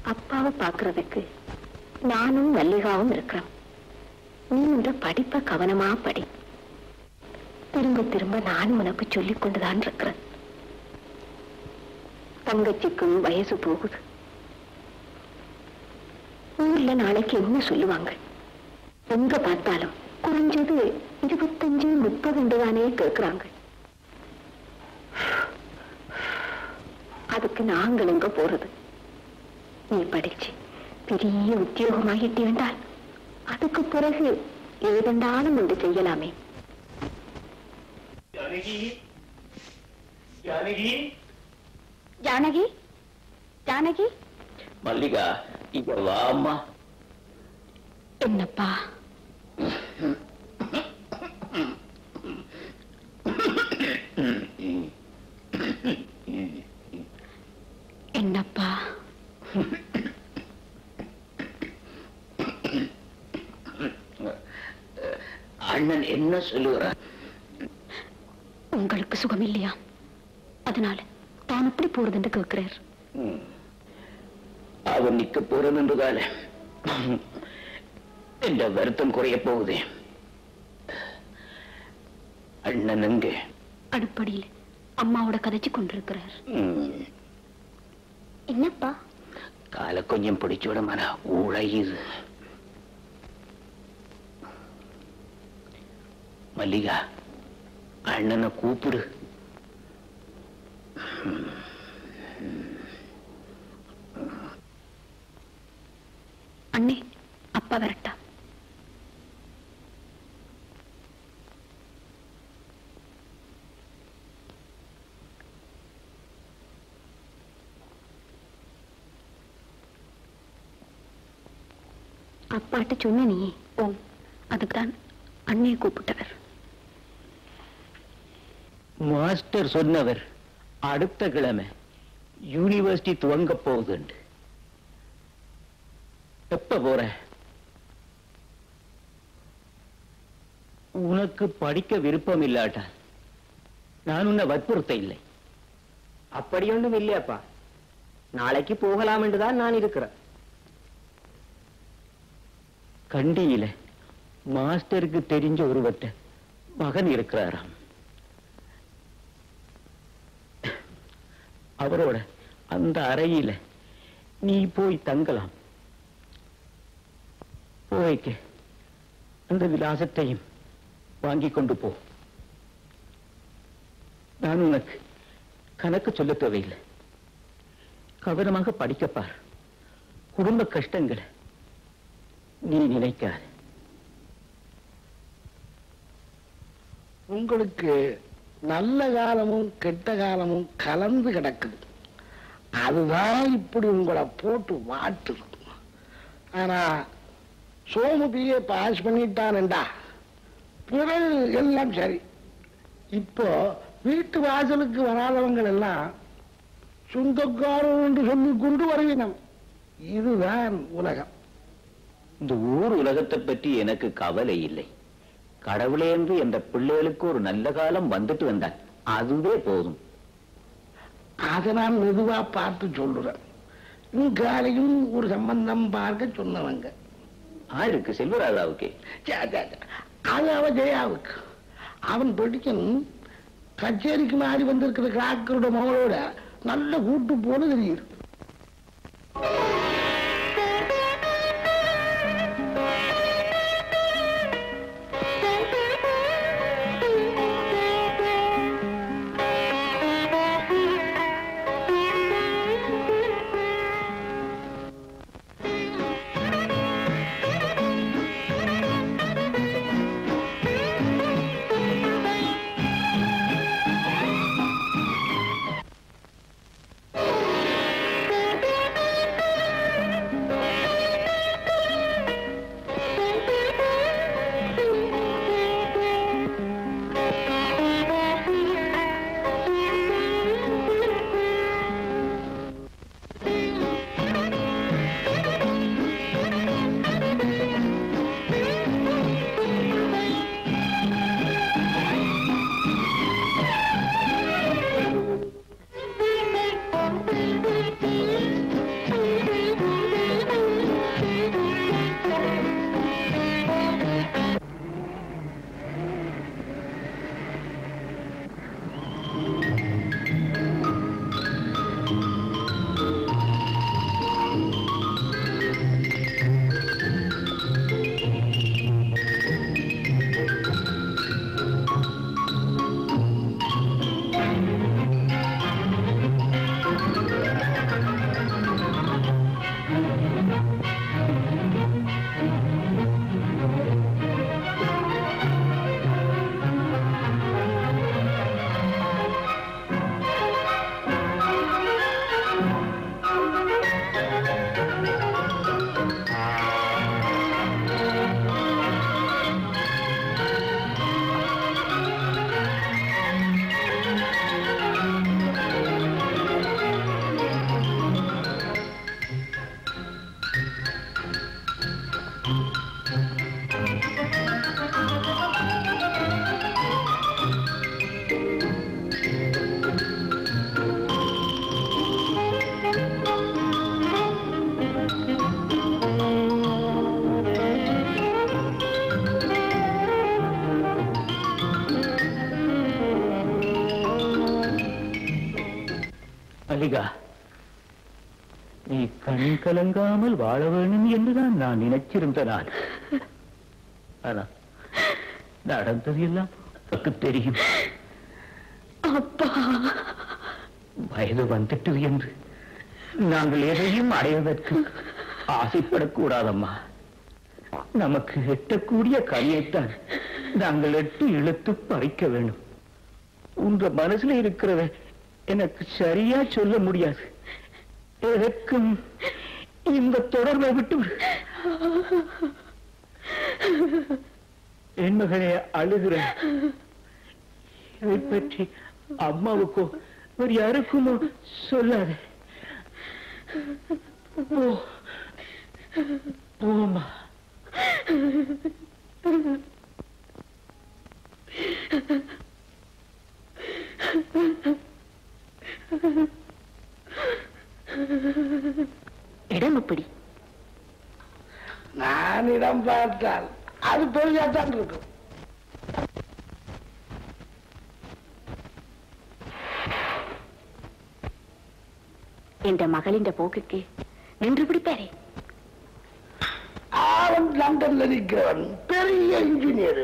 அப்பாவை பாக்குறதுக்கு நானும் மல்லிகாவும் இருக்கிறோம் நீ இந்த படிப்பை கவனமா படி திரும்ப திரும்ப நானும் உனக்கு சொல்லிக் கொண்டுதான் இருக்கிறேன் தங்கச்சிக்கும் வயசு போகுது ஊர்ல நாளைக்கு என்ன சொல்லுவாங்க எங்க பார்த்தாலும் குறைஞ்சது இருபத்தஞ்சு முப்பது தானே கேட்கிறாங்க அதுக்கு நாங்கள் எங்க போறது நீ படிச்சு பெரிய உத்தியோகமாகிட்டு வேண்டால் அதுக்கு பிறகு ஏதெண்டாலும் ஒன்று செய்யலாமே ஜானகி ஜானகி ஜானகி ஜானகி மல்லிகா இங்க வாம்மா என்னப்பா என்னப்பா அண்ணன் என்ன சொல்லுகிறார் உங்களுக்கு சுகம் இல்லையா அதனால தான் எப்படி போறதுன்னு கேட்கிறார் ம். அவன் நிக்க போறன் என்றுதானே என்ற வருத்தம் குறைய போகுதே அண்ணன் எங்கே அடுப்படியில் அம்மாவோட கதைச்சு கொண்டிருக்கிறார் ம். என்னப்பா காலை கொஞ்சம் பிடிச்சு விட மன உழையுது மல்லிகா அண்ணனை கூப்பிடு அண்ணே அப்பா வரட்டா அப்பாட்ட சொன்ன நீ ஓம் அதுக்குதான் அண்ணையை கூப்பிட்டவர் மாஸ்டர் சொன்னவர் அடுத்த கிழமை யூனிவர்சிட்டி துவங்க போகுதுண்டு எப்ப போற உனக்கு படிக்க விருப்பம் இல்லாட்டா நான் உன்னை வற்புறுத்த இல்லை அப்படி ஒன்றும் இல்லையாப்பா நாளைக்கு போகலாம் என்றுதான் நான் இருக்கிறேன் கண்டியில மாஸ்டருக்கு தெரிஞ்ச ஒருவர்ட்ட மகன் இருக்கிறாராம் அவரோட அந்த அறையில நீ போய் தங்கலாம் போய்க்க அந்த விலாசத்தையும் வாங்கி கொண்டு போ நான் உனக்கு கணக்கு சொல்ல தேவையில்லை கவனமாக படிக்கப்பார் குடும்ப கஷ்டங்களை நீ நினைக்காத உங்களுக்கு நல்ல காலமும் கெட்ட காலமும் கலந்து கிடக்குது அதுதான் இப்படி உங்களை போட்டு வாட்டுது ஆனா சோமு பிஏ பாஸ் பண்ணிட்டான்டா பிறகு எல்லாம் சரி இப்போ வீட்டு வாசலுக்கு வராதவங்க எல்லாம் சொந்தக்காரர் என்று சொல்லிக் கொண்டு வருவினம் இதுதான் உலகம் இந்த ஊர் உலகத்தை பற்றி எனக்கு கவலை இல்லை கடவுளே என்று என்ற பிள்ளைகளுக்கு ஒரு நல்ல காலம் வந்துட்டு வந்தான் அதுவே போதும் அதை நான் மெதுவா பார்த்து சொல்லுறேன் இங்காலையும் ஒரு சம்பந்தம் பார்க்க சொன்னவங்க ஆருக்கு செல்வராஜாவுக்கு சே, சே, சே. அது அவன் ஜெயாவுக்கு அவன் படிக்கணும் கச்சேரிக்கு மாறி வந்திருக்கிற கிராக்கரோட மகளோட நல்ல கூட்டு போல தெரியுது மல்லிகா நீ கண் கலங்காமல் வாழ வேண்டும் என்றுதான் நான் நினைச்சிருந்த நாள் ஆனா நடந்தது எல்லாம் உனக்கு தெரியும் அப்பா வயது வந்துட்டது என்று நாங்கள் எதையும் அடைவதற்கு ஆசைப்படக்கூடாதம்மா நமக்கு எட்டக்கூடிய கனியைத்தான் நாங்கள் எட்டு இழுத்து பறிக்க வேண்டும் உங்க மனசுல இருக்கிறத எனக்கு சரியா சொல்ல முடியாது எனக்கும் இந்த தொடர்பை விட்டு விடு. என் மகனே அழுகிறேன் இதை பற்றி அம்மாவுக்கோ வேறு யாருக்குமோ சொல்லாத போ போம்மா இடம் எப்படி நான் இடம் பார்த்தால் அது பெரியாத்தான் இருக்கும் என்ற மகளின் போக்குக்கு நின்று பிடிப்பாரே அவன் லண்டன்ல நிற்கிறவன் பெரிய இன்ஜினியர்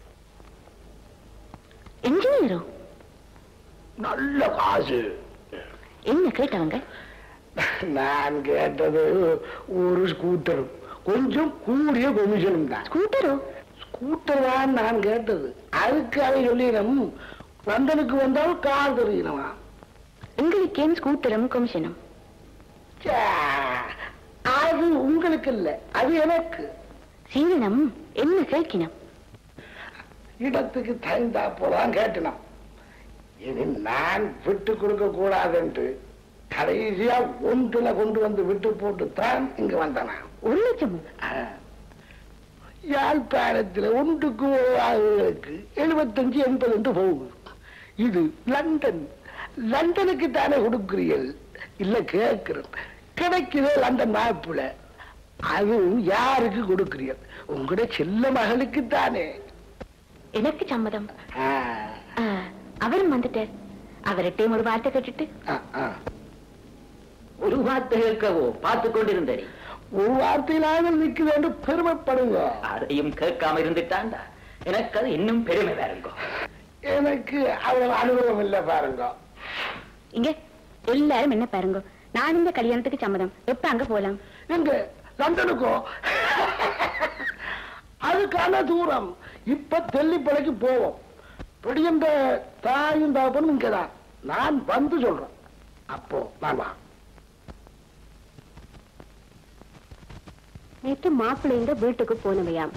என்ஜினியரோ நல்ல காசு என்ன கேட்டவங்க நான் கேட்டது ஒரு ஸ்கூட்டர் கொஞ்சம் கூடிய கொமிஷனும் தான் ஸ்கூட்டரோ ஸ்கூட்டர் தான் நான் கேட்டது அதுக்கு அவன் சொல்லிடும் லண்டனுக்கு வந்தால் கார் தெரியணுமா உங்களுக்கு ஏன் ஸ்கூட்டரும் கமிஷனும் ச்சே, அது உங்களுக்கு இல்ல அது எனக்கு சீரணம் என்ன கேட்கினம் இடத்துக்கு தகுந்தா போலாம் கேட்டணும் இனி நான் விட்டு கொடுக்க கூடாதுன்ட்டு கடைசியா ஒன்றுல கொண்டு வந்து விட்டு போட்டு தான் இங்க வந்தனா ஒரு லட்சமோ யாழ்ப்பாணத்துல ஒன்றுக்கு ஒரு ஆளுகளுக்கு எழுபத்தஞ்சு எண்பது என்று போகுது இது லண்டன் லண்டனுக்கு தானே கொடுக்கிறீர்கள் இல்ல கேட்கிறோம் கிடைக்குதே லண்டன் மாப்பிள அதுவும் யாருக்கு கொடுக்கிறீர்கள் உங்களுடைய செல்ல மகளுக்கு தானே எனக்கு சம்மதம் ஆ, ஆ, அவரும் வந்துட்டார் அவர்கிட்டையும் ஒரு வார்த்தை கேட்டுட்டு ஆ, ஆ. ஒரு வார்த்தை கேட்கவோ பார்த்து கொண்டிருந்தேன் ஒரு வார்த்தையிலாக நிற்குது என்று பெருமைப்படுங்க அதையும் கேட்காம இருந்துட்டாண்டா எனக்கு அது இன்னும் பெருமை வேறுங்கோ எனக்கு அவ்வளவு அனுபவம் இல்லை பாருங்க இங்க எல்லாரும் என்ன பாருங்க நான் இந்த கல்யாணத்துக்கு சம்மதம் எப்ப அங்க போலாம் எங்க லண்டனுக்கோ அதுக்கான தூரம் இப்ப தெல்லிப்படைக்கு போவோம் பிடிந்த தாயும் தாப்பனும் இங்கதான் நான் வந்து சொல்றேன் அப்போ நான் வா நேற்று மாப்பிள்ளைங்க வீட்டுக்கு போனவையாம்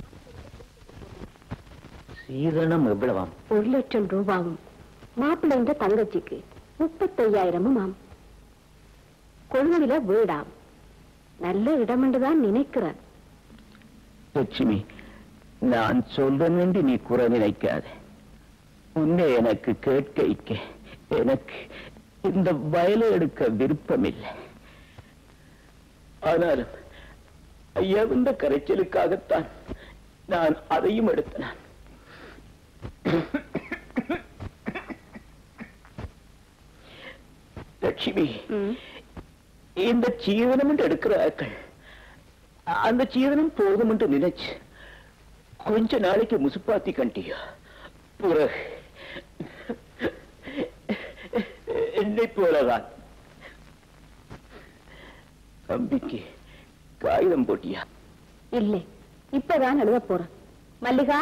சீதனம் எவ்வளவாம் ஒரு லட்சம் ரூபாவும் மாப்பிள்ளைங்க தங்கச்சிக்கு முப்பத்தையாயிரமும் ஆம் கொழும்புல வீடாம் நல்ல இடம் என்றுதான் நினைக்கிறேன் லட்சுமி நான் சொல்றேன் என்று நீ குறை நினைக்காத உன்னை எனக்கு கேட்க இக்க எனக்கு இந்த வயலை எடுக்க விருப்பம் இல்லை ஆனாலும் ஐயா இந்த கரைச்சலுக்காகத்தான் நான் அதையும் எடுத்தேன் லட்சுமி இந்த ஜீவனம் என்று எடுக்கிறார்கள் அந்த ஜீவனம் போதும் என்று நினைச்சு கொஞ்ச நாளைக்கு முசுப்பாத்தி கண்டியா பிறகு என்னை போலதான் தம்பிக்கு காகிதம் போட்டியா இல்லை இப்பதான் எழுத போறேன் மல்லிகா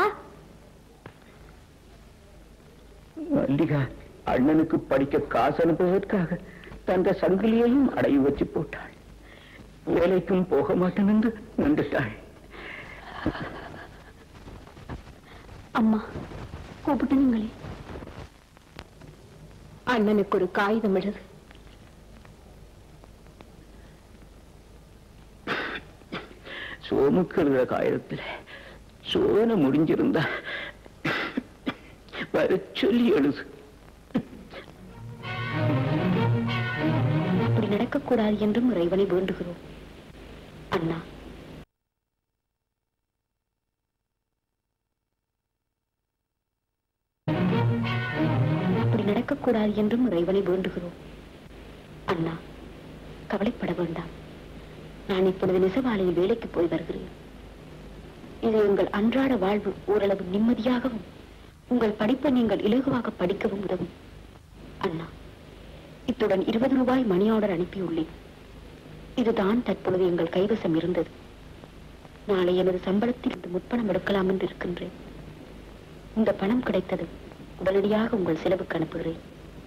மல்லிகா அண்ணனுக்கு படிக்க காசு அனுப்புவதற்காக தந்த சங்கிலியையும் அடை வச்சு போட்டாள் வேலைக்கும் போக மாட்டேன் என்று நின்றுட்டாள் அம்மா கூப்பிட்டுங்களே அண்ணனுக்கு ஒரு காகிதம் எழுது சோமுக்கு எழுதுற காகிதத்துல சோன முடிஞ்சிருந்தா வர சொல்லி எழுது அப்படி நடக்கக்கூடாது என்றும் இறைவனை வேண்டுகிறோம் அண்ணா அப்படி நடக்கக்கூடாது என்றும் இறைவனை வேண்டுகிறோம் அண்ணா கவலைப்பட வேண்டாம் நான் இப்பொழுது நெசவாலையில் வேலைக்கு போய் வருகிறேன் இது உங்கள் அன்றாட வாழ்வு ஓரளவு நிம்மதியாகவும் உங்கள் படிப்பை நீங்கள் இலகுவாக படிக்கவும் உதவும் அண்ணா இத்துடன் இருபது ரூபாய் மணி ஆர்டர் அனுப்பியுள்ளேன் இதுதான் தற்பொழுது எங்கள் கைவசம் இருந்தது நாளை எனது சம்பளத்தில் இருந்து முற்பணம் எடுக்கலாம் என்று இருக்கின்றேன் இந்த பணம் கிடைத்தது உடனடியாக உங்கள் செலவுக்கு அனுப்புகிறேன்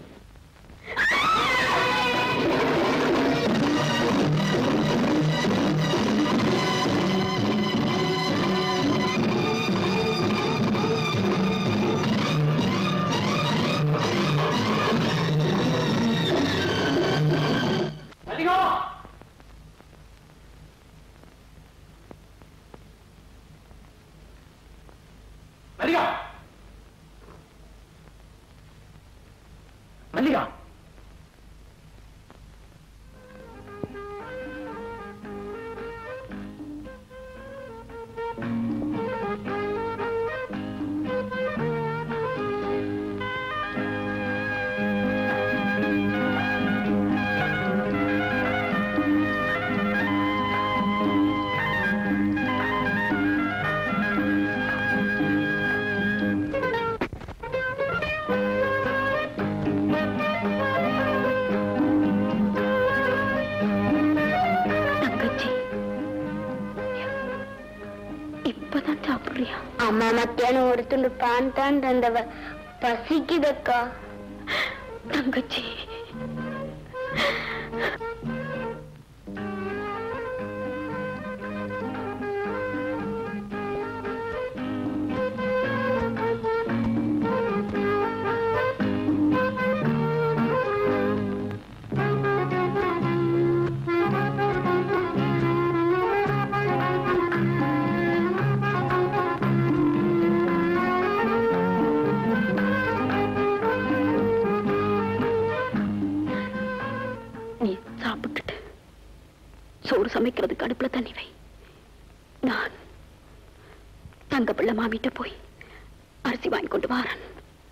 மல்லிகா மல்லிகா தங்கச்சி இப்பதான் சாப்பிடுறியா அம்மா மத்தியானம் ஒரு துண்டு பான் தான் தந்தவ பசிக்குதக்கா தங்கச்சி நீ சாப்பிட்டுட்டு சோறு சமைக்கிறதுக்கு அடுப்புல தண்ணி வை நான் தங்க பிள்ளை மாமிட்ட போய் அரிசி வாங்கி கொண்டு வாரன்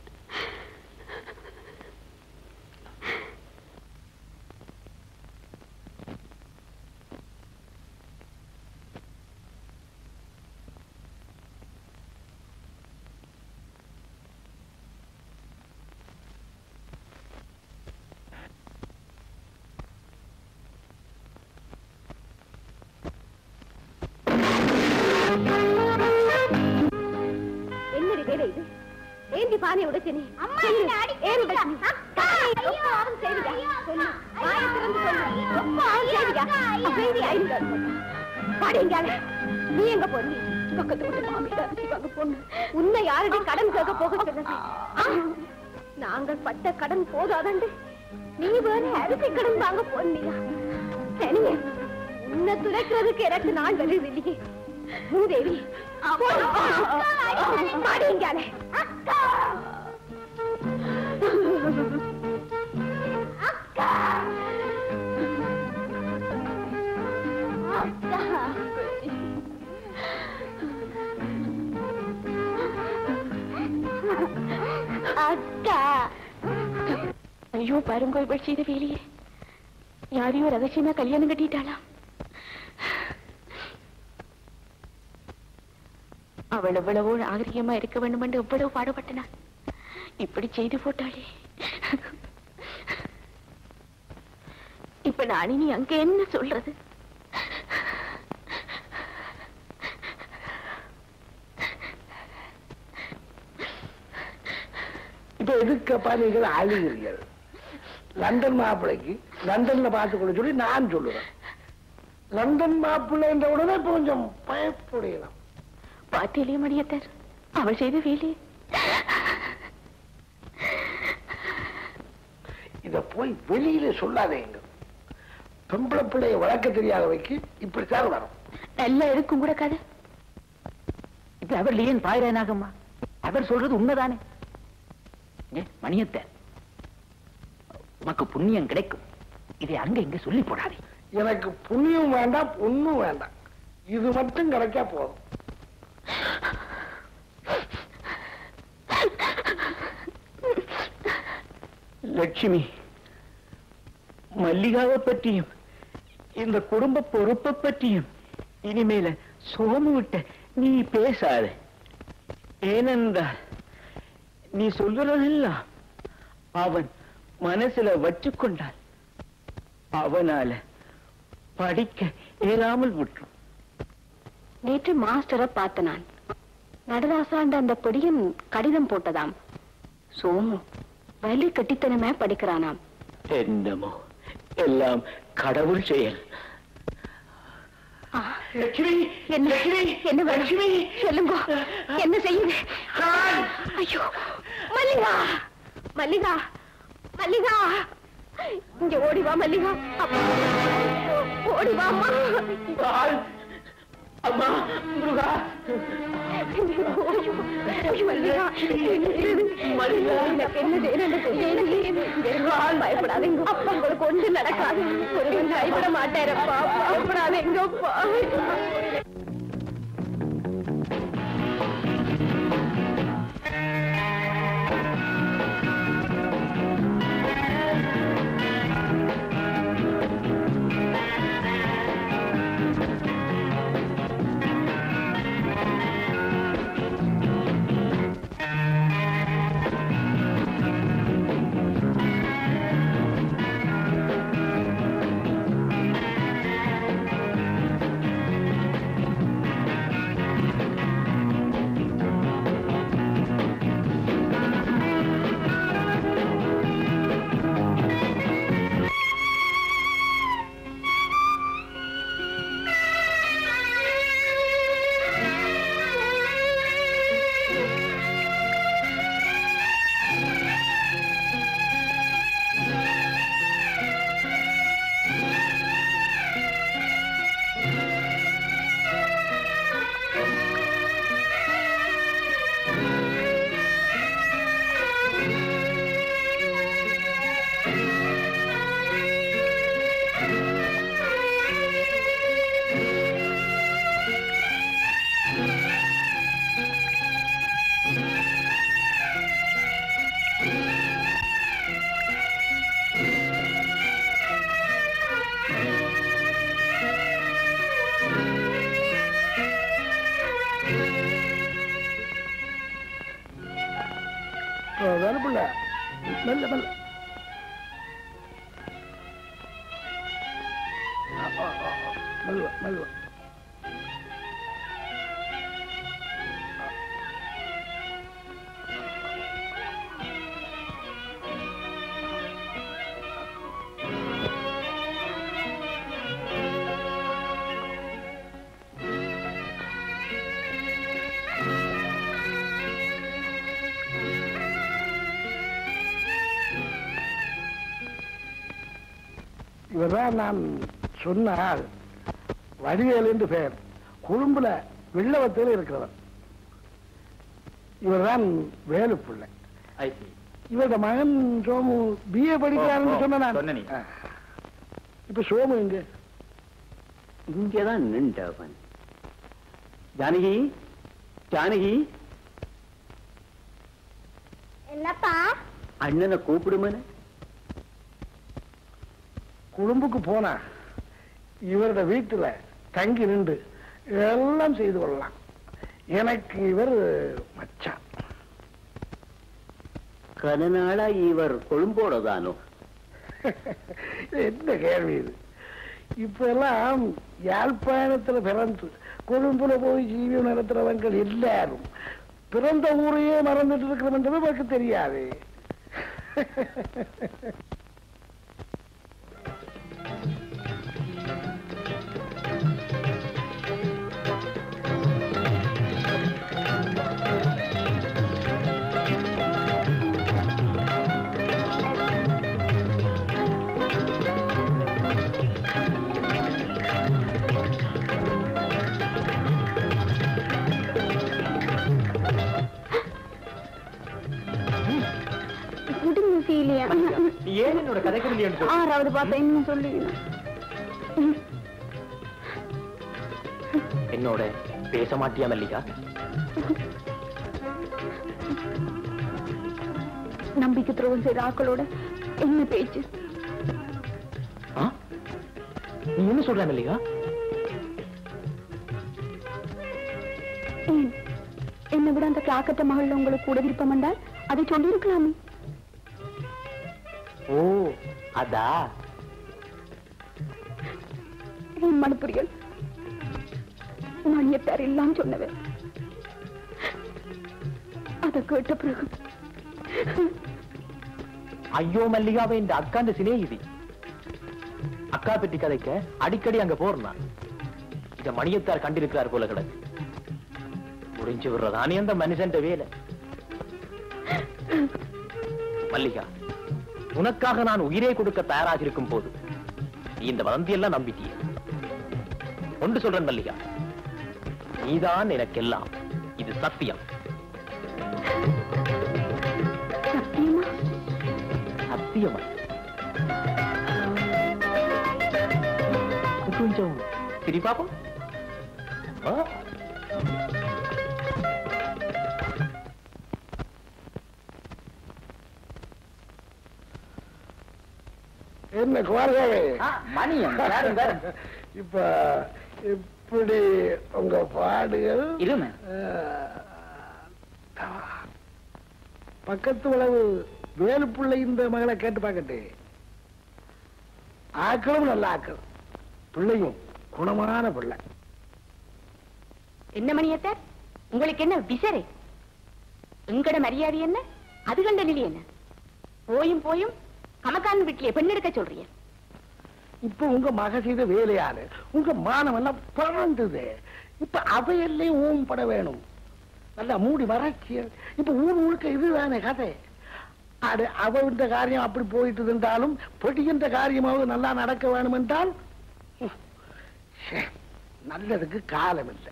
என்னடி வேலை இது ஏந்தி பானை உடைச்சு நீ அம்மா என்ன அடி ஏன் உடைச்சு நீ ரொம்ப ஆகும் செய்தியா சொல்லு வாய திறந்து சொல்லு ரொம்ப ஆகும் செய்தியா அமைதி ஆயிடுங்க பாடிங்கால நீ எங்க போறீ பக்கத்து வீட்டு மாமியார் அரிசி வாங்க பொண்ணு உன்னை யாரடி கடன் கேட்க போக சொன்னது ஆ, நாங்கள் பட்ட கடன் போதாதண்டு நீ வேற அரிசி கடன் வாங்க போனியா சரிங்க உன்னை துடைக்கிறதுக்கு எனக்கு நாள் வருது மூதேவி பாடிங்கால அக்கா அக்கா அக்கா அக்கா ஐயோ பாருங்க இவள் செய்த வேலையே யாரையோ ரகசியமா கல்யாணம் கட்டிட்டாளா அவள் எவ்வளவோ நாகரிகமா இருக்க வேண்டும் என்று எவ்வளவு பாடுபட்டனாள் இப்படி செய்து போட்டாளே இப்ப நான் இனி அங்க என்ன சொல்றது இப்ப எதுக்கப்பா நீங்கள் அழுகிறீர்கள் லண்டன் மாப்பிள்ளைக்கு லண்டன்ல பார்த்துக்கொள்ள சொல்லி நான் சொல்லுவேன் லண்டன் மாப்பிள்ளை என்ற உடனே இப்ப கொஞ்சம் பயப்படையலாம் பாத்தியிலே மடியத்தார் அவள் செய்த வேலையே இத போய் வெளியில சொல்லாதேங்க பொம்பளை பிள்ளைய வளர்க்க தெரியாதவைக்கு இப்படித்தான் வரும் நல்லா இருக்கும் கூட கதை இது அவர் ஏன் பாயிரனாகம்மா அவர் சொல்றது உண்மைதானே ஏ, மணியத்தை உனக்கு புண்ணியம் கிடைக்கும் இதை அங்க இங்க சொல்லி போடாதே எனக்கு புண்ணியம் வேண்டாம் பொண்ணும் வேண்டாம் இது மட்டும் கிடைச்சா போதும் லட்சுமி மல்லிகாவை பற்றியும் இந்த குடும்ப பொறுப்பை பற்றியும் இனிமேல சோமு விட்ட நீ பேசாத ஏனென்றால் நீ சொல்றதெல்லாம் அவன் மனசுல வச்சுக்கொண்டால் அவனால படிக்க இயலாமல் விட்டுரும் நேற்று மாஸ்டரை பார்த்த நான் நடராசாண்ட அந்த பொடியன் கடிதம் போட்டதாம் சோமு வலி கட்டித்தனமே படிக்கிறானாம் என்னமோ எல்லாம் கடவுள் செயல் ஆ, லட்சுமி என்ன லட்சுமி என்ன வேணும்? லட்சுமி சொல்லுங்க என்ன செய்யுது ஐயோ மல்லிகா மல்லிகா மல்லிகா இங்க ஓடி வா மல்லிகா அப்பா. ஓடி வா அம்மா பால். அம்மா முருகா ஐயோ, ஐயோ, மல்லிகா மல்லிகா. எனக்கு என்ன செய்யணும்னு தெரியலையே. இங்க இருங்க, பயப்படாதீங்க அப்பா உங்களுக்கு ஒன்று நடக்காது ஒருவன் கைவிட மாட்டாரப்பா பயப்படாதீங்கப்பா வரப்புள்ள மெல்ல மெல்ல ஆ, ஆ, ஆ, ஆ. மெல்ல மெல்ல இவர்தான் நான் சொன்னால் வடிவேல் என்று பெயர் கொழும்புல வெள்ளவத்தில் இருக்கிறவர் இவர்தான் வேலு பிள்ளை இவரோட மகன் சோமு பிஏ படிக்கிறாருன்னு ஓ, ஓ, சொன்ன நான் சொன்ன நீ. ஆ. இப்ப சோமு எங்க இங்கதான் நின்றவன் ஜானகி ஜானகி என்னப்பா அண்ணனை கூப்பிடுமன கொழும்புக்கு போனா இவரோட வீட்டுல தங்கி நின்று எல்லாம் செய்து கொள்ளலாம் எனக்கு இவர் மச்சான் கனநாளா இவர் கொழும்போட தானோ என்ன கேள்வி இது இப்ப எல்லாம் யாழ்ப்பாணத்துல பிறந்து கொழும்புல போய் ஜீவியம் நடத்துறவங்க எல்லாரும் பிறந்த ஊரையே மறந்துட்டு இருக்கிறவன்றது எனக்கு தெரியாது முடிஞ்சு சீலியா ஏன் என்னோட கதைக்கு ஆறாவது பார்த்தா இன்னும் சொல்லி என்னோட பேச மாட்டியா மல்லிகா நம்பிக்கை துரோகம் செய்த ஆக்களோட என்ன பேச்சு நீ என்ன சொல்ற மல்லிகா ஏன் என்னை விட அந்த கிளாக்கட்ட மகள்ல உங்களுக்கு கூட விருப்பம் என்றால் அதை சொல்லியிருக்கலாமே ஓ அதா என் மனுப்புரியல் மணியத்தார் எல்லாம் சொன்னவர் அதை கேட்ட பிறகு ஐயோ மல்லிகாவை இந்த அக்காண்ட சிநேகிதி அக்கா பெட்டி கதைக்க அடிக்கடி அங்க போறான் இத மணியத்தார் கண்டிருக்கிறார் போல கிடக்கு புரிஞ்சு விடுறதானே அந்த மனுஷன் வேலை மல்லிகா உனக்காக நான் உயிரே கொடுக்க தயாராக இருக்கும் போது நீ இந்த வதந்தியெல்லாம் நம்பிட்டிய ஒன்று சொல்றேன் மல்லிகா நீதான் எனக்கெல்லாம் இது சத்தியம் சத்தியமா சத்தியமா கொஞ்சம் சரி பாப்போம் ஆ? என்ன குமாரசாமி மணியம் வேறும் வேறும் இப்ப இப்படி உங்க பாடுகள் இருமே அஹ், பக்கத்து உழவு வேலுப்புள்ளை இந்த மகளை கேட்டு பார்க்கட்டு ஆக்களும் நல்ல ஆக்கள் பிள்ளையும் குணமான பிள்ளை என்ன மணியத்தார் உங்களுக்கு என்ன விசரே எங்கட மரியாதை என்ன அது கண்ட நிலை என்ன போயும் போயும் கமக்கான் வீட்டிலே பெண் எடுக்க சொல்றீங்க இப்ப உங்க மக செய்த வேலையால உங்க மானம் எல்லாம் பறந்தது இப்ப அவையெல்லாம் ஊம்பட வேணும் நல்லா மூடி மறைச்சி இப்ப ஊர் முழுக்க இதுதானே கதை அது அவன்ற காரியம் அப்படி போயிட்டு இருந்தாலும் பொடிகின்ற காரியமாவது நல்லா நடக்க வேணும் என்றால் ஹம், ச்சே, நல்லதுக்கு காலம் இல்லை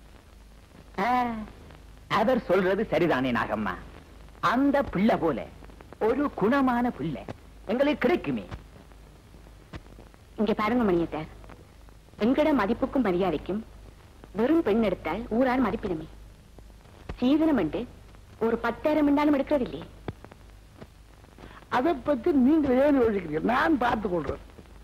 அவர் சொல்றது சரிதானே நாகம்மா அந்த பிள்ளை போல ஒரு குணமான பிள்ளை எங்களுக்கு கிடைக்குமே இங்க பாருங்க மணியத்தார் எங்கட மதிப்புக்கும் மரியாதைக்கும் வெறும் பெண் எடுத்தால் ஊரார் மதிப்பிடுமே சீதனம் என்று ஒரு பத்தாயிரம் என்றாலும் எடுக்கிறது இல்லையே அதை பத்தி நீங்க ஏன் யோசிக்கிறீங்க நான் பார்த்து கொள்றேன்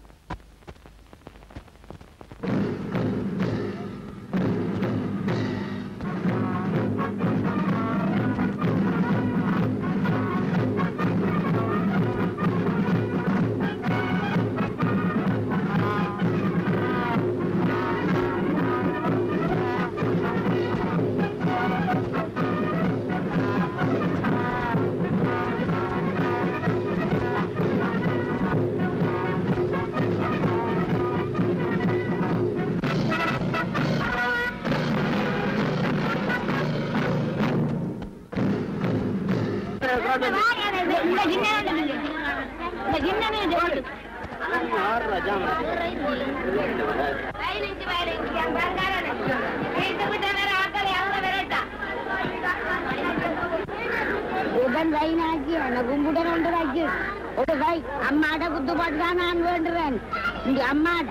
உடன் வைனாக்கி எனக்கும் கூட ரெண்டு வைக்கு ஒரு வை அம்மாட குத்துப்பாட்டு தான் நான் வேண்டுவேன் இங்க அம்மாட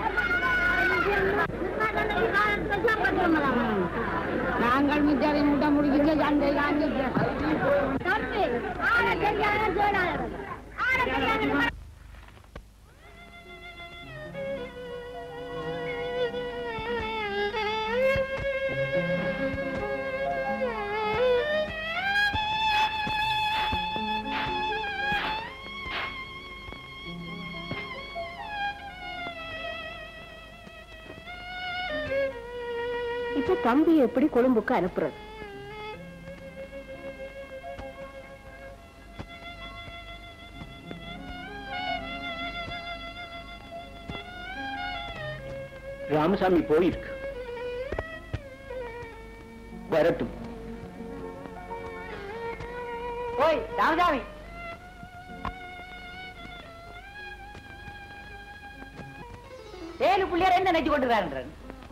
நாங்கள் மிச்சரை முட்டை முடிக்கிட்டு சண்டை காஞ்சிட்டு இப்ப தம்பி எப்படி கொழும்புக்கு அனுப்புறது ராமசாமி போயிருக்கு வரட்டும் ஓய் ராமசாமி ஏழு பிள்ளையார் என்ன நினைச்சு கொண்டு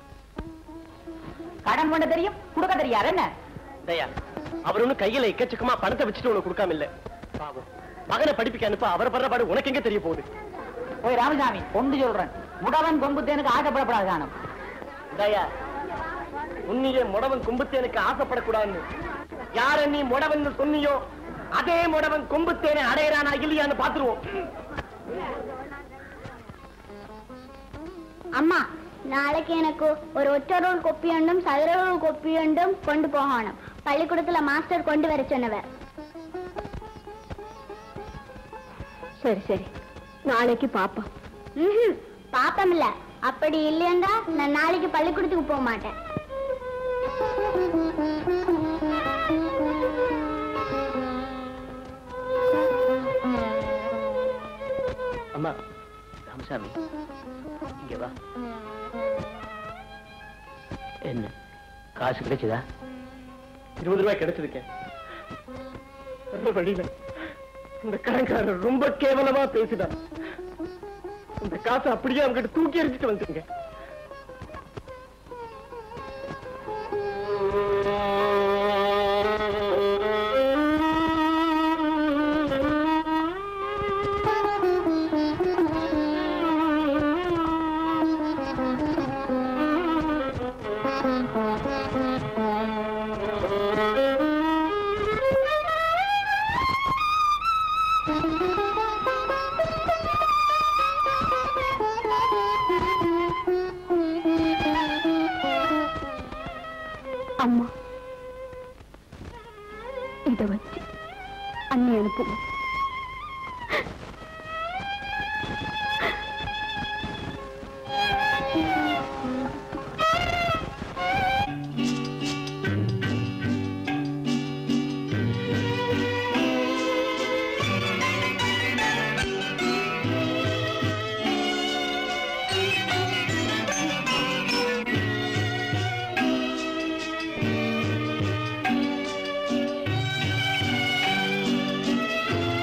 கடன் பண்ண தெரியும் கொடுக்க தெரியாது என்ன தயா அவர் ஒண்ணும் கையில எக்கச்சக்கமா பணத்தை வச்சுட்டு உனக்கு கொடுக்காம இல்ல பாவம் மகனை படிப்புக்கு அனுப்ப அவர் படுற பாடு உனக்கு எங்க தெரிய போகுது ஓய் ராமசாமி ஒன்று சொல்றேன் முடவன் கொம்புத்தேனுக்கு ஆசைப்படப்படாது காணும் தயா உன்னியே முடவன் கும்புத்தேனுக்கு ஆசைப்படக்கூடாதுன்னு யார நீ முடவன் சொன்னியோ அதே முடவன் கொம்புத்தேனை அடையறானா இல்லையான்னு பாத்துருவோம் அம்மா நாளைக்கு எனக்கு ஒரு ஒற்றரோல் கொப்பியண்டும் சதுரரோல் கொப்பியண்டும் கொண்டு போகணும் பள்ளிக்கூடத்துல மாஸ்டர் கொண்டு வர சொன்னவர் சரி சரி நாளைக்கு பாப்போம் ம்ஹும், பாப்பம் இல்ல அப்படி இல்லையா நான் நாளைக்கு பள்ளிக்கூடத்துக்கு போக மாட்டேன் அம்மா ராமசாமி இங்க வா என்ன காசு கிடைச்சதா இருபது ரூபாய் கிடைச்சிருக்கேன் வர்ற வழியில இந்த கடன்காரர் ரொம்ப கேவலமா பேசினார் இந்த காசை அப்படியே அவங்கிட்ட தூக்கி எறிஞ்சிட்டு வந்துருங்க அம்மா இத வச்சு அண்ணி அனுப்புங்க அம்மா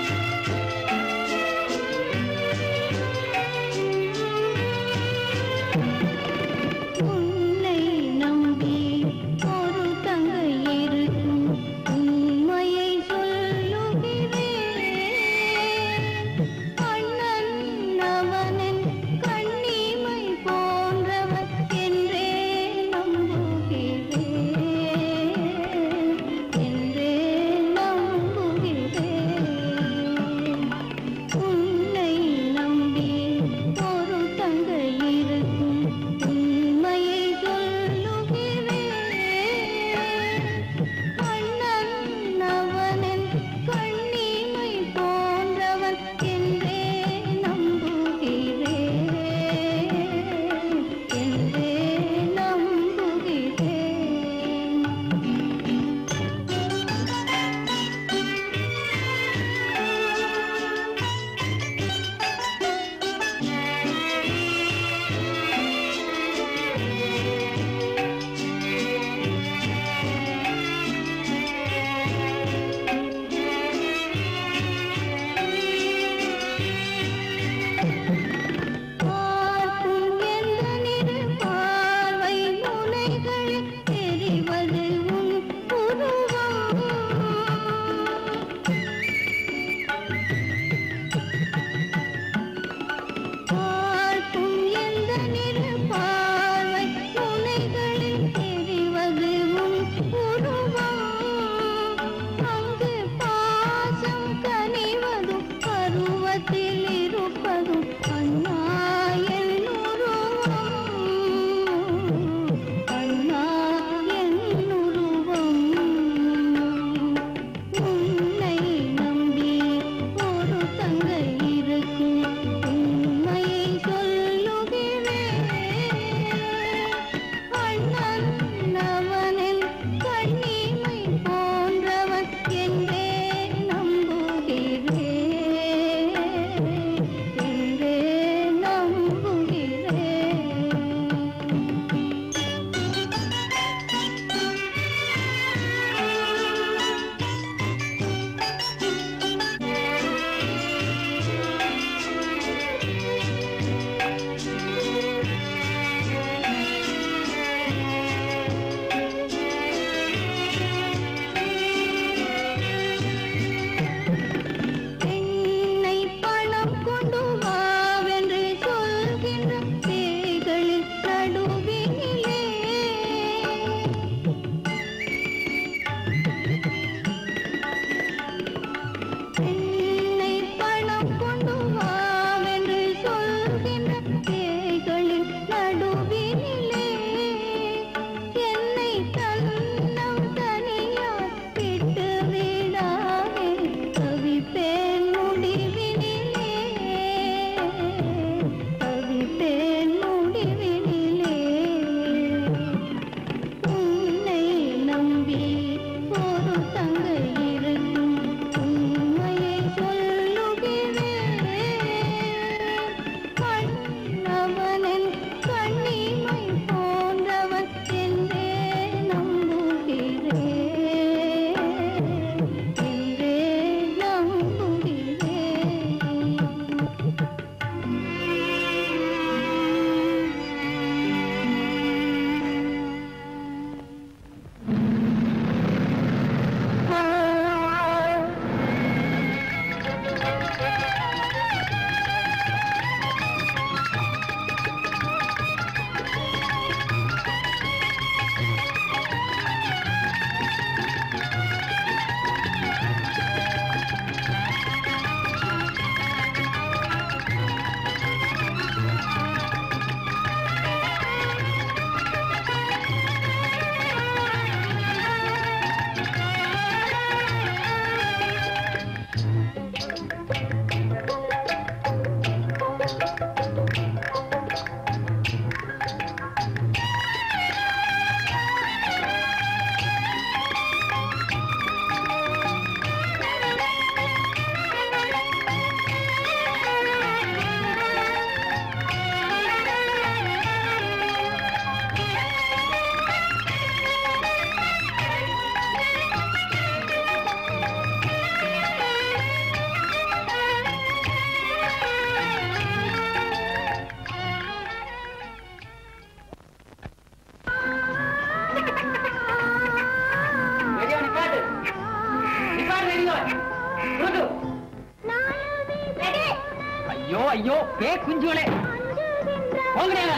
ஐயோ ஐயோ பே குஞ்சுகளே போங்கடே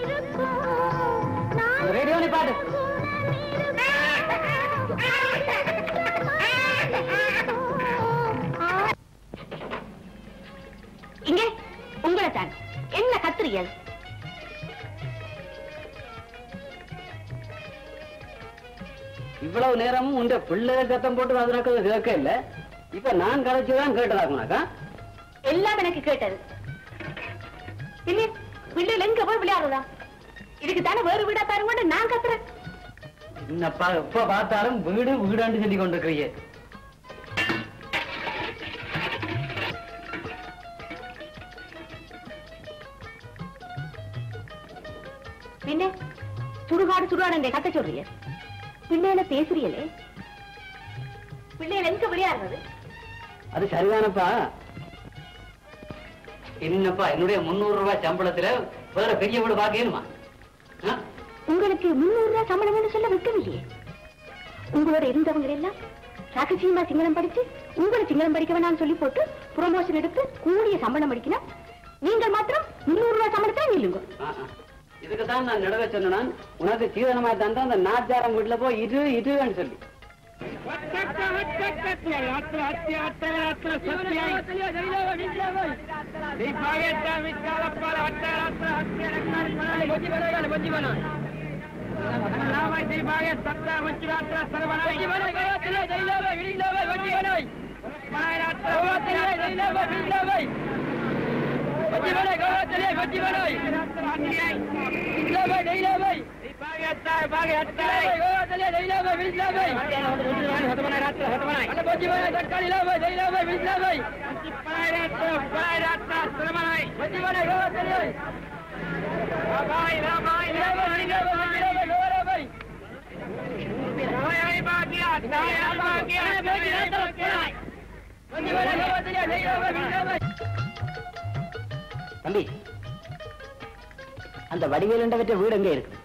ரேடியோ பாட்டு இங்கே உங்களை தான் என்ன கத்திரியல் இவ்வளவு நேரமும் உண்ட பிள்ளைகள் சத்தம் போட்டு வந்தனாக்க கேட்க இல்ல இப்ப நான் கதைச்சுதான் கேட்டதாக்குனாக்கா எல்லாம் எனக்கு கேட்டது இல்லை பிள்ளைகள் எங்க போய் விளையாடுறதா இதுக்கு தானே வேறு வீடா பாருங்க நான் கத்துறேன் என்னப்பா எப்ப பார்த்தாலும் வீடு வீடாண்டு சொல்லி கொண்டிருக்கிறீங்க பின்ன சுடுகாடு சுடுகாடு கத்த சொல்றிய பிள்ளையில பேசுறியலே பிள்ளைகள் எங்க விளையாடுறது அது சரிதானப்பா என்னப்பா என்னுடைய முன்னூறு ரூபாய் சம்பளத்துல வேற பெரிய வீடு பாக்கணுமா உங்களுக்கு முன்னூறு ரூபாய் சம்பளம்னு சொல்ல வைக்கவில்லையே உங்களோட இருந்தவங்க எல்லாம் ரகசியமா சிங்களம் படிச்சு உங்களை சிங்களம் படிக்க வேணாம்னு சொல்லி போட்டு ப்ரொமோஷன் எடுத்து கூடிய சம்பளம் படிக்கணும் நீங்கள் மாத்திரம் முன்னூறு ரூபாய் சம்பளத்தை நில்லுங்க இதுக்கு தான் நான் நடுவே சொன்னேன் உனக்கு சீதனமா தந்தா அந்த நாச்சாரம் வீட்டுல போய் இரு இருன்னு சொல்லி தம்பி அந்த வடிவேலுண்ட பெற்ற வீடு எங்க இருக்கு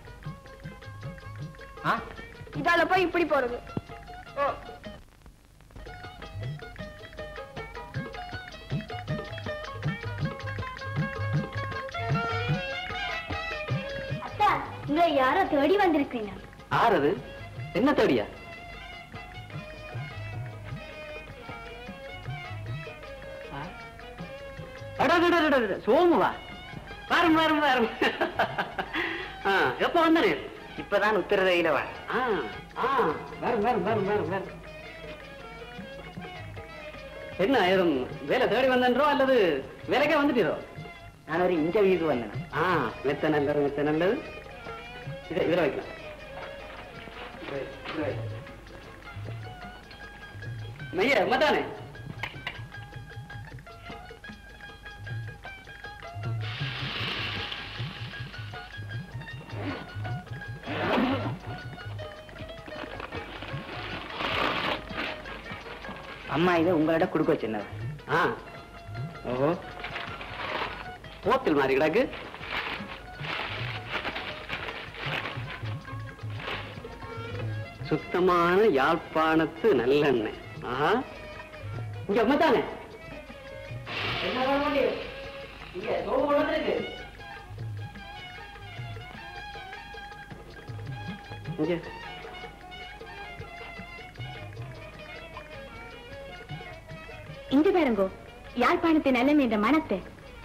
இதால போய் இப்படி போறது அத்தா இங்க யாரோ தேடி வந்திருக்கீங்க ஆறது என்ன தேடியா சோமுவா வரும் வரும் வரும் ஆ, எப்ப வந்தனே இப்பதான் உத்தரதையில வா வரும் வரும் வரும் வரும் வரும் என்ன ஏதும் வேலை தேடி வந்தன்றோ அல்லது வேலைக்கே வந்துட்டீரோ நான் ஒரு இன்டர்வியூக்கு வந்தேன் ஆ மெத்த நல்லது மெத்த நல்லது இதை இதில் வைக்கலாம் இதை- இதை வை. மைய மத்தானே அம்மா இதை உங்களோட கொடுக்க வச்சிருந்தவ ஆ ஓஹோ போத்தில் மாறி கிடக்கு சுத்தமான யாழ்ப்பாணத்து நல்லெண்ணெய் ஆ இங்க அம்மத்தானே என்ன பண்ண முடியும் இங்க சோப்பு கொண்டு வந்திருக்கு. இங்க இங்க பாருங்கோ யாழ்ப்பாணத்தை நல்லம் என்ற மனத்தை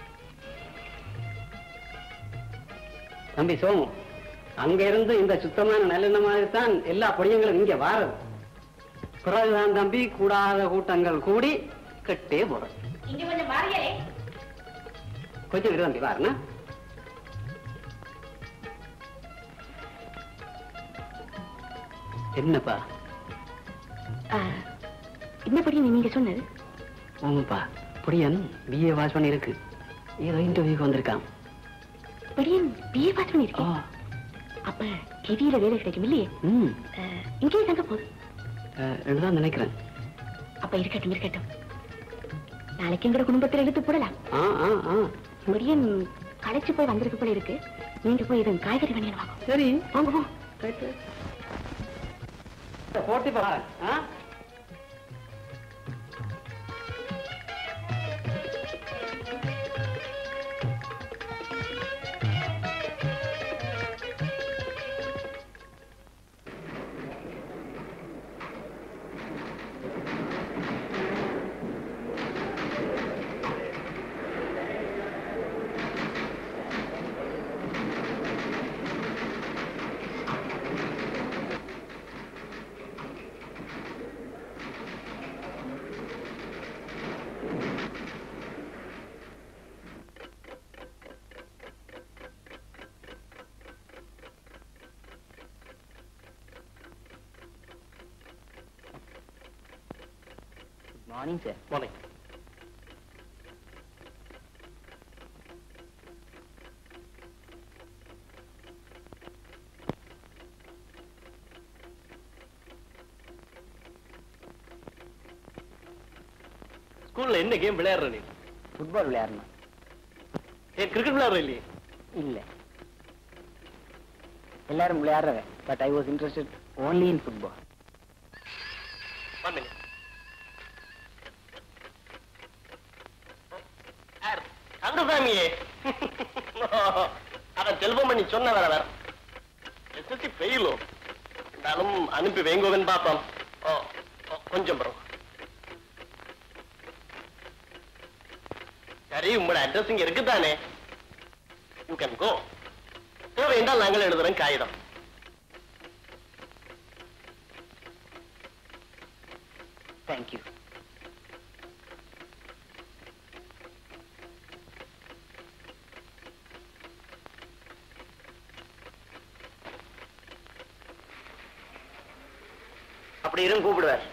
தம்பி சோமு அங்க இருந்து இந்த சுத்தமான நல்லெண்ணெய் மாதிரி தான் எல்லா பொடியங்களும் இங்க வாரது பிறகுதான் தம்பி கூடாத கூட்டங்கள் கூடி கட்டே போறது இங்க கொஞ்சம் மாறியலே கொஞ்சம் இரு தம்பி வாருண்ணா என்னப்பா என்னப்படி நீங்க சொன்னது ஓமப்பா பொடியன் பிஏ வாஷ் பண்ணி இருக்கு ஏதோ இன்டர்வியூக்கு வந்திருக்கான் படியன் பிஏ பாஸ் ஆ, பண்ணிருக்கேன் அப்ப கெவியில வேலை கிடைக்கும் இல்லையே ம் அஹ், இங்கேயே தங்க போகுது அஹ், ரெண்டுதான் நினைக்கிறேன் அப்ப இருக்கட்டும் இருக்கட்டும் நாளைக்கு எங்க குடும்பத்துல எடுத்து போடலாம் ஆ ஆ ஆ முடியன் களைச்சு போய் வந்திருக்கு போல இருக்கு நீங்க போய் இது காய்கறி வண்டியில் வாங்க சரி வாங்க போ போட்டி பாரு ஆ மார்னிங் சார் மார்னிங் ஸ்கூல்ல என்ன கேம் விளையாடுற நீ ஃபுட்பால் விளையாடணும் ஏன் கிரிக்கெட் விளையாடுற இல்லையே இல்ல எல்லாரும் விளையாடுறவ but I was interested only in football One minute. யார்? கந்தசாமியே அத செல்வம் பண்ணி சொன்ன வேற வேற எஸ்எஸ்சி ஃபெயிலோ இருந்தாலும் அனுப்பி வைங்கோவன் பாப்போம் ஓ ஓ, கொஞ்சம் பரம் சரி உங்களோட அட்ரஸ் இங்க இருக்குதானே யூ கேன் கோ தேவை என்றால் நாங்கள் எழுதுறோம் காகிதம் தேங்க்யூ அப்படி இருந்து கூப்பிடுவார்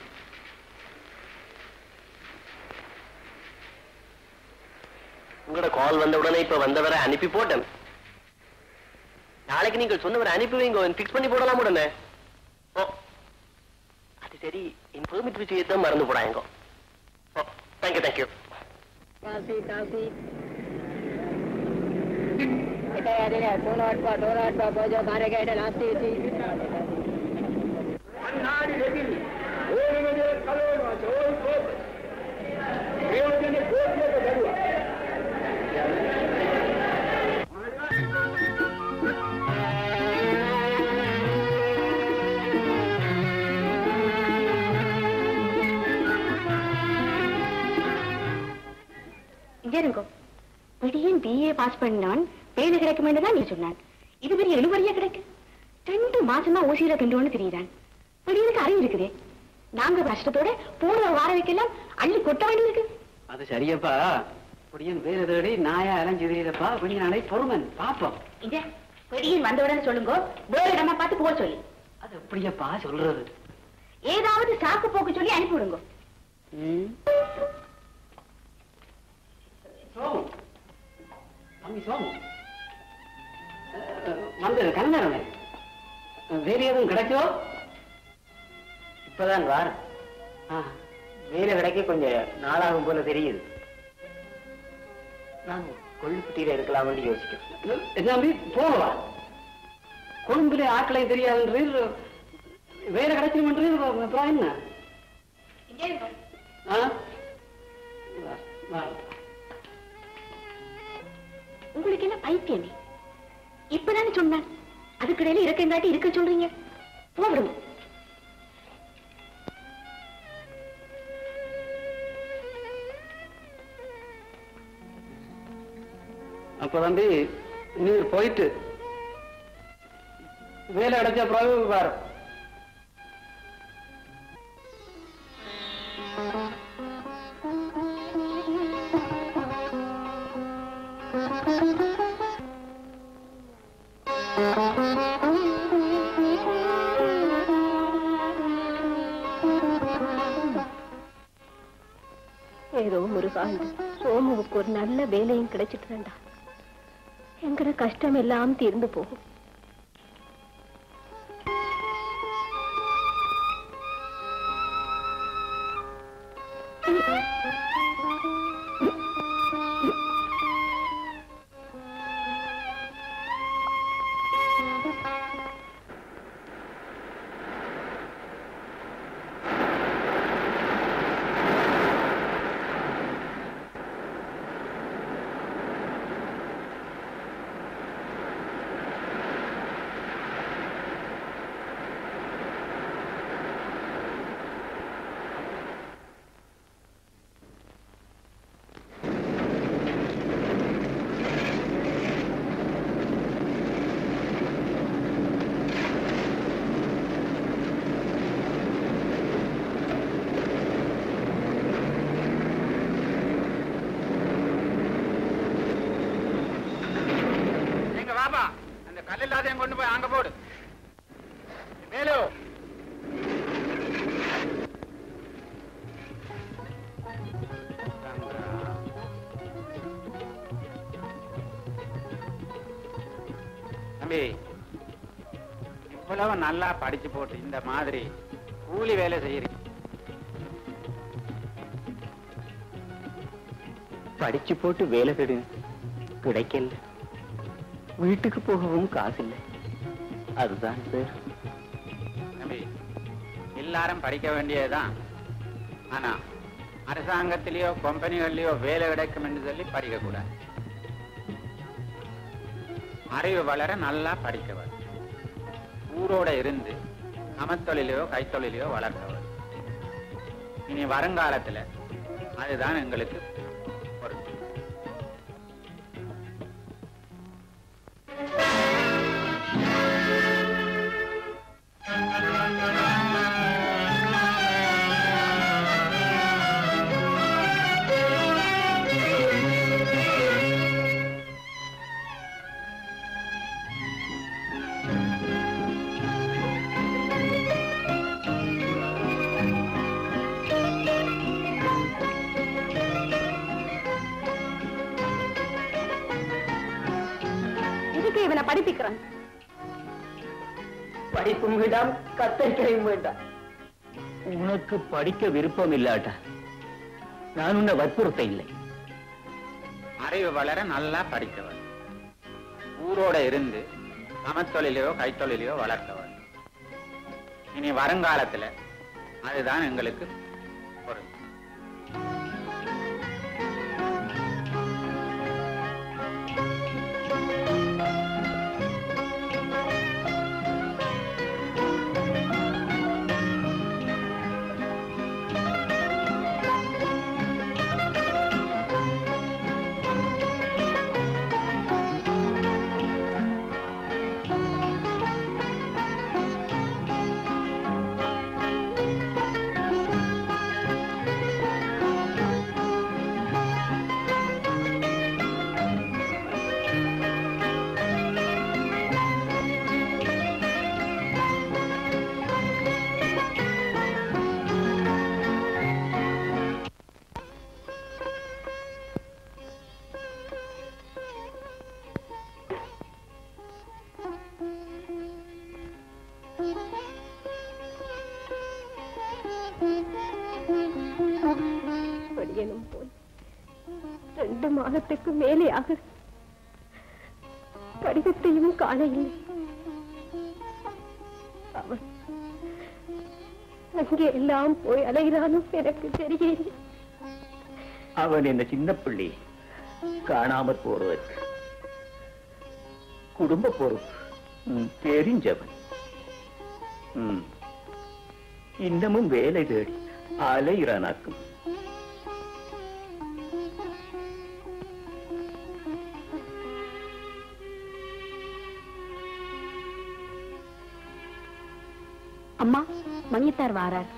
உங்களோட கால் வந்த உடனே இப்ப வந்தவரை அனுப்பி போட்டேன் நாளைக்கு நீங்கள் சொன்னவரை அனுப்பி வைங்க பிக்ஸ் பண்ணி போடலாம் உடனே ஓ அது சரி என் பெர்மிட் விஷயத்தை மறந்து போடாங்க oh thank you thank you Kashi Kashi এটা এদিকে টোন আটপা টোন আটপা বজো বারে গেটে লাস্ট ইতি இங்க இருங்கோ விடியன் பிஏ பாஸ் பண்ணினான் வேலை கிடைக்கும் என்று தான் நீ சொன்னான் இது பெரிய எழுவரியா கிடைக்கு ரெண்டு மாசமா ஊசியில திண்டுவோன்னு தெரியுறான் விடியனுக்கு அறிவு இருக்குதே நாங்க கஷ்டத்தோட போன ஒரு வார வைக்கலாம் அள்ளி கொட்ட வேண்டியிருக்கு அது சரியப்பா புடியன் வேற தேடி நாயா அலைஞ்சிருப்பா கொஞ்ச நாளை பொறுமன் பாப்போம் இங்க விடியன் வந்த உடனே சொல்லுங்க வேற இடமா பார்த்து போக சொல்லி அது எப்படியப்பா சொல்றது ஏதாவது சாக்கு போக்கு சொல்லி அனுப்பி விடுங்க சோமு தம்பி சோமு அஹ், வந்து கண்ணாரனே வேற எதுவும் கிடைச்சோ இப்பதான் வாரம் வேலை கிடைக்க கொஞ்சம் நாளாகும் போல தெரியுது நான் கொள்ளுக்குட்டியில இருக்கலாம்னு யோசிக்கிறேன் என்ன போவா கொழும்புல ஆட்களையும் தெரியாதுன்றது வேலை கிடைச்சிருமன்றது அப்புறம் என்ன இங்க இருங்க ஆ? வா, வா. உங்களுக்கு என்ன பைத்தியமே இப்பதானே சொன்னான் அதுக்கிடையில இருக்கங்காட்டி இருக்க சொல்றீங்க போவிடுங்க அப்ப தம்பி நீ போயிட்டு வேலை அடைச்ச பிறகு பாரு ஏதோ முருகா சோமுவுக்கு ஒரு நல்ல வேலையும் கிடைச்சிட்டு எங்கட கஷ்டம் எல்லாம் தீர்ந்து போகும் தம்பி இவ்வளவு நல்லா படிச்சு போட்டு இந்த மாதிரி கூலி வேலை செய்யறீங்க படிச்சு போட்டு வேலை தேடு கிடைக்கல வீட்டுக்கு போகவும் காசு இல்லை அதுதான் சார் தம்பி எல்லாரும் படிக்க வேண்டியதுதான் ஆனா அரசாங்கத்திலேயோ கம்பெனிகள்லயோ வேலை கிடைக்கும் என்று சொல்லி படிக்க கூடாது அறிவு வளர நல்லா படிக்கவர் ஊரோட இருந்து சமத்தொழிலையோ கைத்தொழிலையோ வளர்க்கவர் இனி வருங்காலத்துல அதுதான் எங்களுக்கு பொறுப்பு இதுக்கு இவனை படிப்பிக்கிறான் படிப்பும் வேண்டாம் கத்தரிக்கையும் வேண்டாம் உனக்கு படிக்க விருப்பம் இல்லாட்டா நான் உன்னை வற்புறுத்த இல்லை அறிவு வளர நல்லா படிக்கவர் ஊரோட இருந்து சமத்தொழிலையோ கைத்தொழிலையோ வளர்க்கவர் இனி வருங்காலத்துல அதுதான் எங்களுக்கு பொறுப்பு படியனும் போய் ரெண்டு மாதத்துக்கு மேலே ஆக படிவத்தையும் காண இல்லை அவன் அங்கே எல்லாம் போய் அலைகிறானும் எனக்கு தெரியல அவன் என்ன சின்ன பிள்ளை காணாமற் போறதற்கு குடும்ப பொறுப்பு ம், தெரிஞ்சவன் ம். இன்னமும் வேலை தேடி அலைகிறானாக்கும் அம்மா மணியத்தார் வாரார்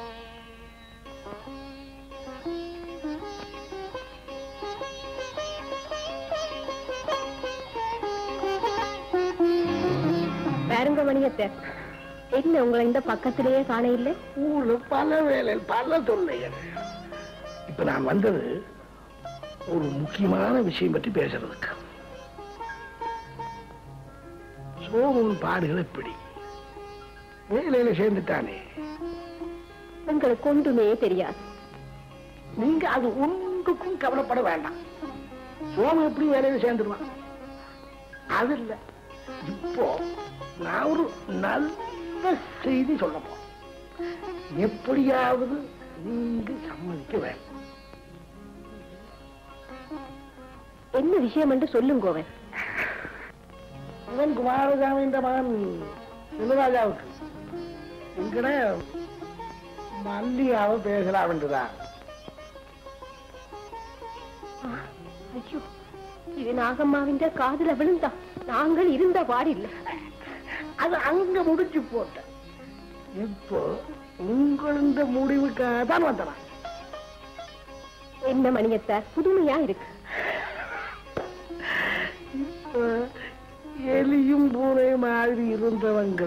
பாருங்க மணியத்தை என்ன உங்களை இந்த பக்கத்திலேயே காண இல்லை ஊர்ல பல வேலை பல தொல்லைகள் இப்ப நான் வந்தது ஒரு முக்கியமான விஷயம் பற்றி பேசுறதுக்கு சோமன் பாடுகள் எப்படி வேலையில சேர்ந்துட்டானே உங்களுக்கு ஒன்றுமே தெரியாது நீங்க அது ஒன்றுக்கும் கவலைப்பட வேண்டாம் சோமன் எப்படி வேலையில சேர்ந்துருவான் அது இல்ல இப்போ நான் ஒரு நல்ல செய்தி சொல்ல போறேன் எப்படியாவது நீங்க சம்மதிக்க வேண்டும் என்ன விஷயம் என்று சொல்லுங்க அவன் இவன் குமாரசாமின்ற மகன் சிவராஜாவுக்கு எங்கட மல்லிகாவை பேசலாம் என்றுதான் ஐயோ இது நாகம்மாவின் காதுல விழுந்தா நாங்கள் இருந்த பாடில்லை அது அங்க முடிச்சு போட்டேன் இப்போ உங்கள் இந்த முடிவுக்காக தான் வந்தேன் என்ன மணியத்தார் புதுமையா இருக்கு இப்ப எலியும் பூனை மாதிரி இருந்தவங்க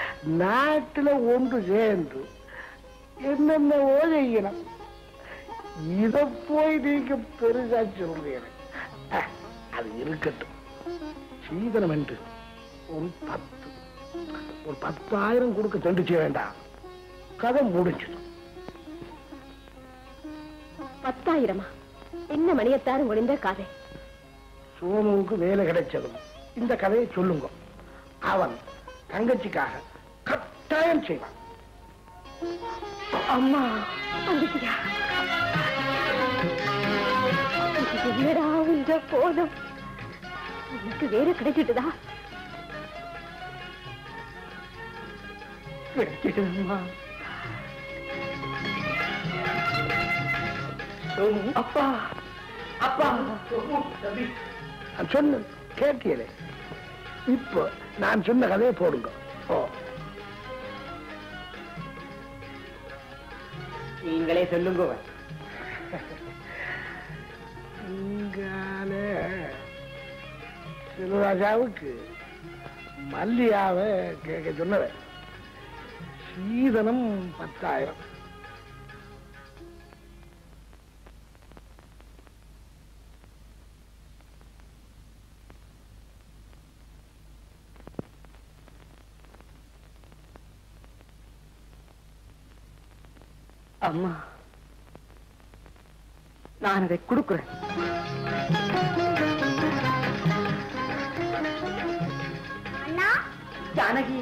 நாட்டுல ஒன்று சேர்ந்து என்னென்னவோ செய்யணும் இத போய் நீங்க பெருசா சொல்றீங்க அஹ், அது இருக்கட்டும் சீதனம் என்று ஒரு பத்து ஒரு பத்தாயிரம் கொடுக்க தண்டிச்சு வேண்டாம் கதை முடிஞ்சது பத்தாயிரமா என்ன மணியத்தாரும் முடிந்த கதை சோமுவுக்கு வேலை கிடைச்சதும் இந்த கதையை சொல்லுங்க அவன் தங்கச்சிக்காக கட்டாயம் செய்வான் அம்மா வந்துட்டியா இது என்னடா இந்த போதும் உனக்கு வேற கிடைச்சிட்டுதா கிடைச்சிட்டுதம்மா அப்பா அப்பா நான் சொன்ன கேட்டியலே இப்போ நான் சொன்ன கதையை போடுங்க ஓ நீங்களே சொல்லுங்க இங்கால சிவராஜாவுக்கு மல்லியாவை கேட்க சொன்னவன் சீதனம் பத்தாயிரம் அம்மா நான் அதை கொடுக்குறேன் அண்ணா ஜானகி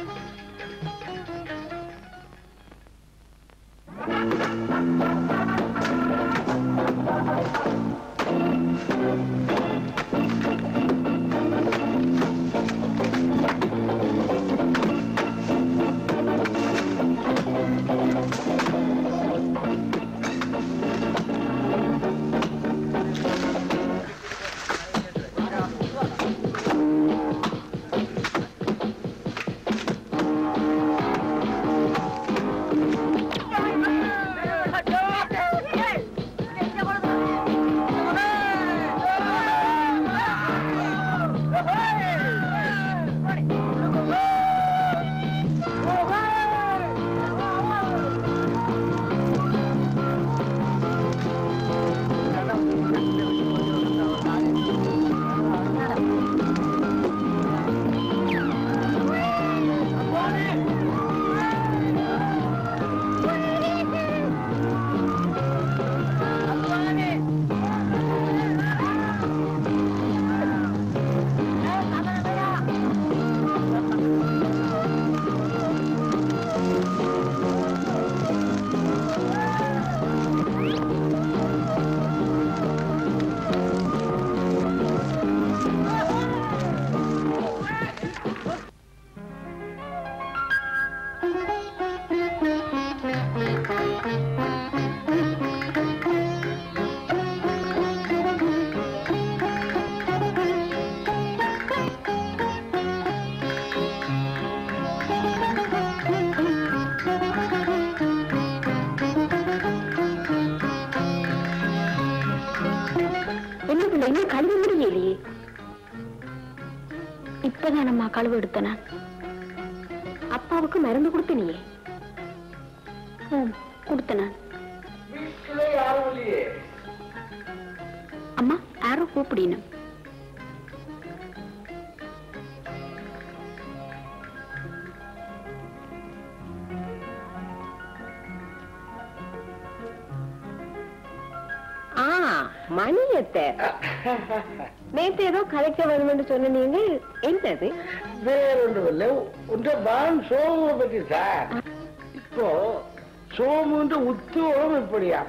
என்ன பிள்ளை இன்னும் கழுவ முடியலையே இப்பதான் அம்மா கழுவு எடுத்த நான் அப்பாவுக்கு மருந்து கொடுத்தனியே ம், கொடுத்த நான் யாரும் இல்லையே அம்மா யாரோ கூப்பிடினும் ஆ மணியத்தை நேத்து ஏதோ கலைக்க வருமென்று சொன்னீங்க என்னது வேறொன்றும் இல்லை உங்க பான் சோமுவை பற்றி சார் இப்போ சோமுன்ற உத்துவம் இப்படியா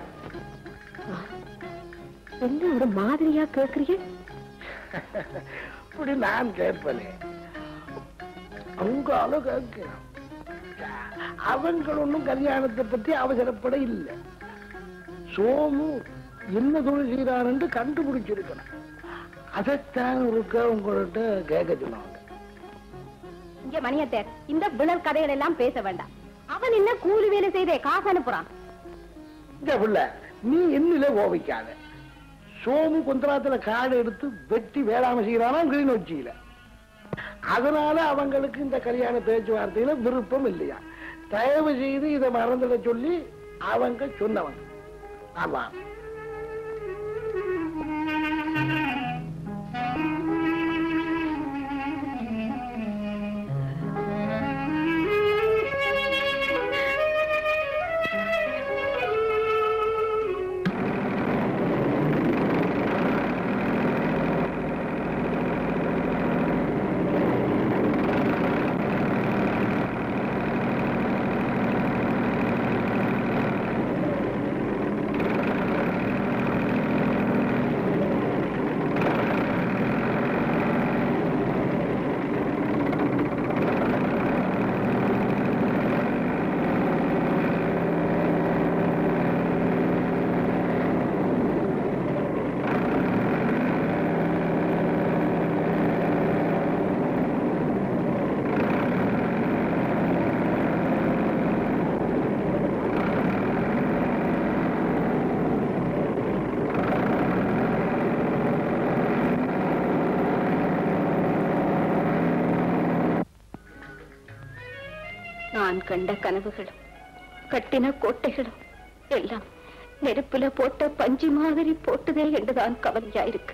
என்ன ஒரு மாதிரியா கேக்குறீங்க இப்படி நான் கேட்பனே அவங்கால கேட்கிறான் அவங்க ஒன்றும் கல்யாணத்தை பத்தி அவசரப்பட இல்லை சோமு என்ன தொழில் செய்யறான்னு கண்டுபிடிச்சிருக்கணும் அதைத்தான் இருக்க உங்கள்கிட்ட கேட்க சொன்னாங்க இங்க மணியத்தை இந்த விழல் கதைகள் எல்லாம் பேச வேண்டாம் அவன் என்ன கூலி வேலை செய்தே காசு அனுப்புறான் இந்த புள்ள நீ என்னில கோபிக்காத சோமு குந்தராத்துல காடு எடுத்து வெட்டி வேளாண்மை செய்யறானா கிளிநொச்சியில அதனால அவங்களுக்கு இந்த கல்யாண பேச்சுவார்த்தையில விருப்பம் இல்லையா தயவு செய்து இதை மறந்துட சொல்லி அவங்க சொன்னவங்க ஆமாம் நான் கண்ட கனவுகளும் கட்டின கோட்டைகளும் எல்லாம் நெருப்புல போட்ட பஞ்சு மாதிரி போட்டுதே என்றுதான் கவலையாயிருக்கு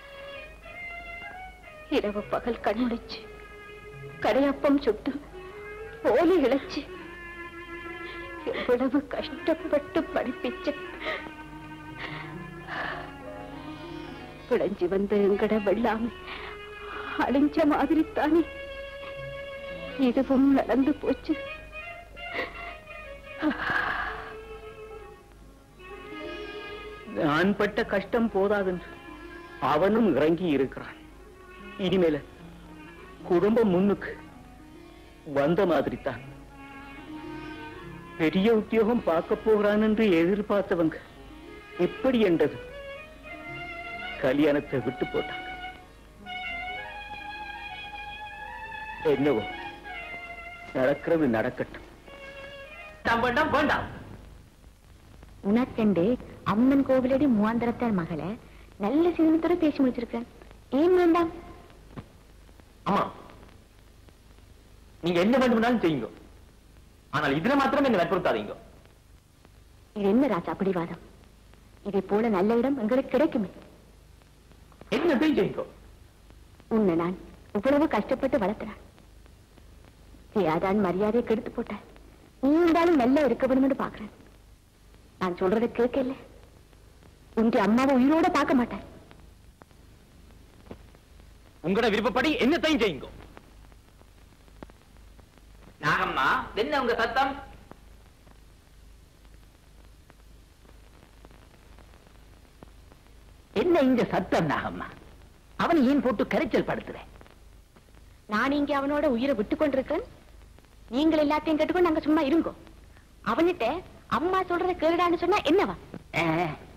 இரவு பகல் கண்முடிச்சு கடையப்பம் சுட்டு போலி இழைச்சு எவ்வளவு கஷ்டப்பட்டு படிப்பிச்ச விளைஞ்சி வந்த எங்கட வெள்ளாமை அழிஞ்ச மாதிரி தானே இதுவும் நடந்து போச்சு நான் பட்ட கஷ்டம் போதாதென்று அவனும் இறங்கி இருக்கிறான் இனிமேல குடும்பம் முன்னுக்கு வந்த மாதிரி தான் பெரிய உத்தியோகம் பார்க்க போகிறான் என்று எதிர்பார்த்தவங்க எப்படி என்றது கல்யாணத்தை விட்டு போட்டாங்க என்னவோ நடக்கிறது நடக்கட்டும் வேண்டாம் வேண்டாம் உனக்கண்டு அம்மன் கோவிலடி மூவாந்தரத்தார் மகளை நல்ல சிறுமத்தோட பேசி முடிச்சிருக்கேன் ஏன் வேண்டாம் அம்மா நீங்க என்ன வேண்டும்னாலும் செய்யுங்க ஆனால் இதுல மாத்திரம் என்ன வற்புறுத்தாதீங்க இது என்ன ராஜா பிடிவாதம் இதை போல நல்ல இடம் எங்களுக்கு கிடைக்குமே என்னத்தையும் செய்யுங்க உன்னை நான் இவ்வளவு கஷ்டப்பட்டு வளர்த்துறேன் ஏதான் மரியாதையை கெடுத்து போட்ட நீ இருந்தாலும் நல்லா இருக்க வேணும்னு பாக்குறேன் நான் சொல்றதை கேட்கல உங்க அம்மாவை உயிரோட பார்க்க மாட்டேன் உங்களோட விருப்பப்படி என்னத்தையும் செய்யுங்க நாகம்மா என்ன உங்க சத்தம் என்ன இங்க சத்தம் நாகம்மா அவன் ஏன் போட்டு கரைச்சல் படுத்துறேன் நான் இங்க அவனோட உயிரை விட்டு கொண்டிருக்கேன் நீங்கள் எல்லாத்தையும் கேட்டுக்கொண்டு நாங்க சும்மா இருங்கோ அவன்கிட்ட அம்மா சொல்றதை கேளுடான்னு சொன்னா என்னவா ஆ,